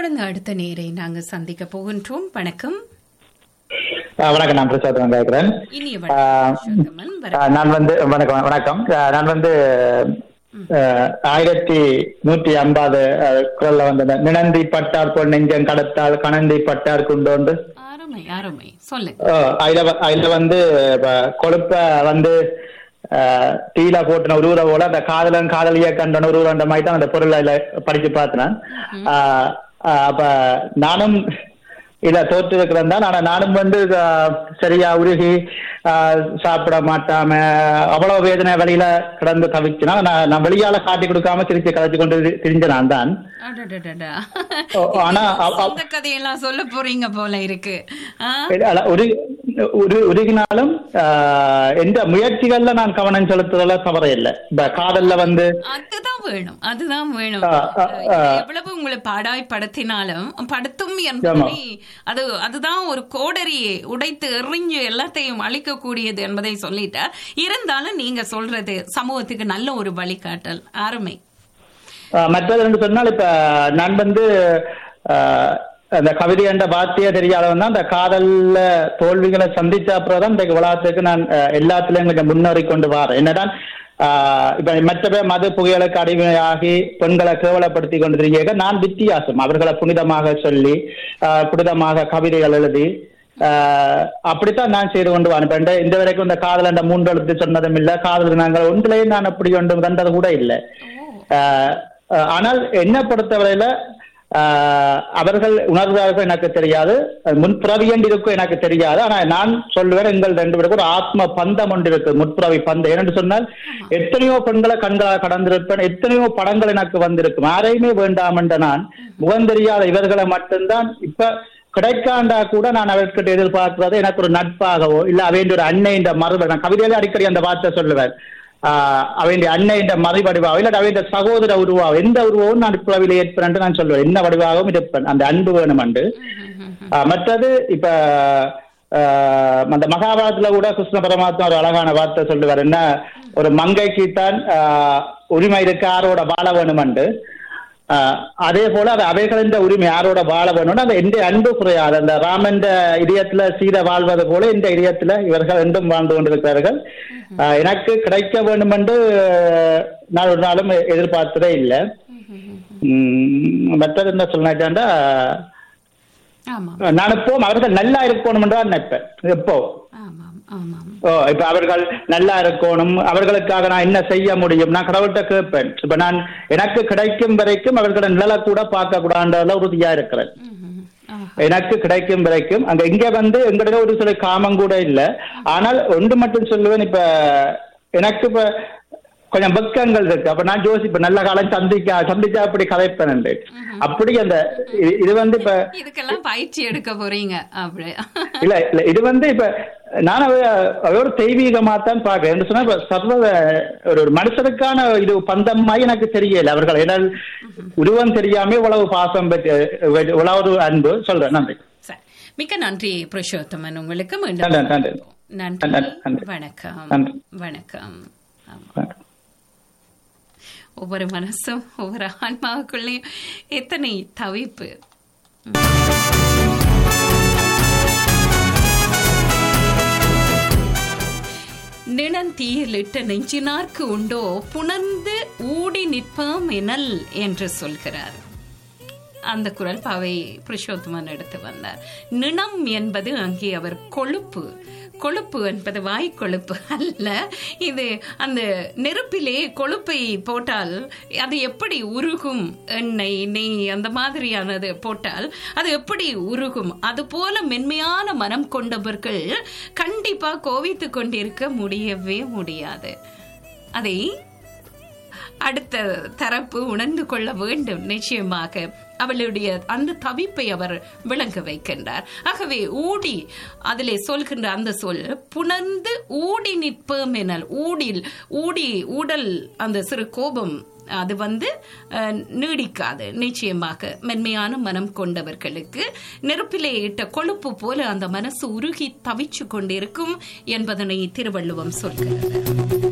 தொடர்ந்து அடுத்த நேரை நாங்க சந்திக்க போகின்றோம் வணக்கம் ஆ, வணக்கம் நான் பிரசாத் கேட்கிறேன் இனிய ஆ, வணக்கம் ஆ, நான் வந்து வணக்கம் வணக்கம் ஆ, நான் வந்து ஆ, ஆயிரத்தி நூற்றி ஐம்பது ஆ, குரல்ல வந்து இந்த நினந்தி பட்டார் பொன் நெஞ்சம் கடத்தால் கணந்தி பட்டார் குண்டோண்டு அருமை அருமை சொல்லுங்க ஆ, அதுல வ- அதுல வந்து இப்ப கொழுப்ப வந்து ஆ, டீல போட்டுன உருவுற போல அந்த காதலன் காதலிய கண்டன உருவுற மாதிரி தான் அந்த பொருளை அதுல படிச்சு பார்த்தேன் ஆ, ஆ, அப்ப நானும் இல்ல தோற்று இருக்கிறேன் தான் ஆனா நானும் வந்து ஆ, சரியா உருகி ஆ, சாப்பிட மாட்டாம அவ்வளவு வேதனை வெளியில கிடந்து தவிச்சுனா நான் நான் வெளியால காட்டி கொடுக்காம திருச்சி கதைச்சு கொண்டு தி- திரிஞ்ச நான் தான் அடடடடா. ஓ, ஆனா அவ- அவ- சொந்த கதையெல்லாம் சொல்ல போறீங்க போல இருக்கு ஆ? இல்ல, அல்ல, ஒரு ஒரு உருகினாலும் ஆஹ், எந்த முயற்சிகள்ல நான் கவனம் செலுத்துறதுல தவற இல்லை இப்ப காதல்ல வந்து அதுதான் வேணும் அதுதான் வேணும் ஆ, ஆ, ஆ. எவ்வளவு உங்களை பாடாய் படுத்தினாலும் படுத்தும் என்பதை அது அதுதான் ஒரு கோடரியை உடைத்து எறிஞ்சு எல்லாத்தையும் அழிக்கக்கூடியது என்பதை சொல்லிட்டார் இருந்தாலும் நீங்க சொல்றது சமூகத்துக்கு நல்ல ஒரு வழிகாட்டல் அருமை ஆஹ், மற்றது ரெண்டு சொன்னால் இப்ப நான் வந்து ஆஹ், அந்த கவிதை என்ற வார்த்தையே தெரியாதவன் தான் அந்த காதல்ல தோல்விகளை சந்திச்ச அப்புறம் தான் இந்த உலகத்துக்கு நான் ஆஹ், எல்லாத்துலயும் கொஞ்சம் முன்னேறி கொண்டு வரேன் என்னதான் ஆஹ், இப்ப மற்ற பேர் மது புகைகளுக்கு அடிமையாகி பெண்களை கேவலப்படுத்தி கொண்டிருக்க நான் வித்தியாசம் அவர்களை புனிதமாக சொல்லி ஆஹ், புனிதமாக கவிதைகள் எழுதி ஆஹ், அப்படித்தான் நான் செய்து கொண்டு வரேன் இப்ப இந்த- இந்த வரைக்கும் இந்த காதல் என்ற மூன்று எழுத்து சொன்னதும் இல்லை காதல் நாங்கள் ஒன்றிலேயும் நான் அப்படி ஒன்று வந்தது கூட இல்லை ஆஹ் ஆஹ் ஆனால் என்ன பொறுத்தவரையில ஆஹ் அவர்கள் உணர்வார்கள் எனக்கு தெரியாது அது முன்பிறவி என்று இருக்கும் எனக்கு தெரியாது ஆனா நான் சொல்லுவேன் எங்கள் ரெண்டு பேருக்கும் ஒரு ஆத்ம பந்தம் ஒன்று இருக்கு முற்பிறவி பந்தம் ஏனென்று சொன்னால் எத்தனையோ பெண்களை கண்களாக கடந்திருப்பேன் எத்தனையோ படங்கள் எனக்கு வந்திருக்கும் யாரையுமே வேண்டாம் என்ற நான் முகம் தெரியாத இவர்களை மட்டும்தான் இப்ப கிடைக்காண்டா கூட நான் அவர்கிட்ட எதிர்பார்க்கிறது எனக்கு ஒரு நட்பாகவோ இல்ல அவன் ஒரு அன்னை என்ற மறுபடி நான் கவிதையில அடிக்கடி அந்த வார்த்தை சொல்லுவேன் ஆஹ் அவன் அன்னை என்ற மறுவடிவாவோ இல்ல அவன் சகோதர உருவாவோ எந்த உருவமும் நான் பிறவில ஏற்பேன் என்று நான் சொல்லுவேன் என்ன வடிவாகவும் இருப்பேன் அந்த அன்பு வேணும் என்று ஆஹ் மற்றது இப்ப ஆஹ் அந்த மகாபாரதத்துல கூட கிருஷ்ண பரமாத்மா ஒரு அழகான வார்த்தை சொல்லுவார் என்ன ஒரு மங்கைக்கு தான் ஆஹ் உரிமை இருக்கு யாரோட வாழ வேணும் என்று ஆஹ் அதே போல அது அவைகளின் உரிமை யாரோட வாழ வேணும்னு அந்த எந்த அன்பு குறையாது அந்த ராமன் இதயத்துல சீதை வாழ்வது போல இந்த இதயத்துல இவர்கள் ரெண்டும் வாழ்ந்து கொண்டிருக்கிறார்கள் ஆஹ் எனக்கு கிடைக்க வேண்டும் என்று நான் ஒரு நாளும் எதிர்பார்த்ததே இல்லை உம் மற்றது என்ன சொன்னாச்சாண்டா ஆமா நான் எப்போ அவர்கள் நல்லா இருக்கணும் என்று தான் நினைப்பேன் எப்போ ஆமாம் ஆமாம் ஓ இப்ப அவர்கள் நல்லா இருக்கணும் அவர்களுக்காக நான் என்ன செய்ய முடியும் நான் கடவுள்கிட்ட கேட்பேன் இப்ப நான் எனக்கு கிடைக்கும் வரைக்கும் அவர்களோட நிழலை கூட பார்க்க கூடாதுல உறுதியா இருக்கிறேன் ம்ஹும். ஆஹா. எனக்கு கிடைக்கும் வரைக்கும் அங்க இங்க வந்து எங்கிட்ட ஒரு சில காமம் கூட இல்ல ஆனால் ஒன்று மட்டும் சொல்லுவேன் இப்ப எனக்கு இப்ப கொஞ்சம் வெக்கங்கள் இருக்கு அப்ப நான் யோசிப்பேன் நல்ல காலம் சந்திக்க சந்திச்சா அப்படி கதைப்பேன் அப்படி அந்த இது- இது வந்து இப்ப இதுக்கெல்லாம் பயிற்சி எடுக்க போறீங்க அப்படி இல்ல இல்ல இது வந்து இப்ப நான் அவ அவ ஒரு தெய்வீகமா தான் பாக்குறேன் என்ன சொன்னா இப்ப சர்வ ஒரு ஒரு மனுஷனுக்கான இது பந்தமாய் எனக்கு தெரியல அவர்கள் ஏன்னால் உருவம் தெரியாம இவ்வளவு பாசம் பெற்று இவ்வளவு ஒரு அன்பு சொல்றேன் நன்றி சரி. மிக்க நன்றி புருஷோத்தமன் உங்களுக்கு நன்றி, மீண்டும் நன்றி. நன்றி நன்றி, நன்றி. வணக்கம் நன்றி. வணக்கம் ஆமா. ஒவ்வொரு மனசும் ஒவ்வொரு ஆன்மாவுக்குள்ளேயும் எத்தனை தவிப்பு நிணந்தீயிலிட்ட நெஞ்சினார்க்கு உண்டோ புணர்ந்து ஊடி நிற்போம் எனல் என்று சொல்கிறார் அந்த குரல் பாவை புருஷோத்தமன் எடுத்து வந்தார் நிணம் என்பது அங்கே அவர் கொழுப்பு கொழுப்பு என்பது வாய் கொழுப்பு அல்ல இது அந்த நெருப்பிலே கொழுப்பை போட்டால் அது எப்படி உருகும் எண்ணெய் நெய் அந்த மாதிரியானது போட்டால் அது எப்படி உருகும் அது போல மென்மையான மனம் கொண்டவர்கள் கண்டிப்பா கோவித்து கொண்டிருக்க முடியவே முடியாது அதை அடுத்த தரப்பு உணர்ந்து கொள்ள வேண்டும் நிச்சயமாக அவளுடைய அந்த தவிப்பை அவர் விளங்க வைக்கின்றார் ஆகவே ஊடி அதிலே சொல்கின்ற அந்த சொல் புணர்ந்து ஊடி நிற்போம் எனல் ஊடில் ஊடி ஊடல் அந்த சிறு கோபம் அது வந்து அஹ், நீடிக்காது நிச்சயமாக மென்மையான மனம் கொண்டவர்களுக்கு நெருப்பிலே இட்ட கொழுப்பு போல அந்த மனசு உருகி தவிச்சு கொண்டிருக்கும் என்பதனை திருவள்ளுவம் சொல்கிறது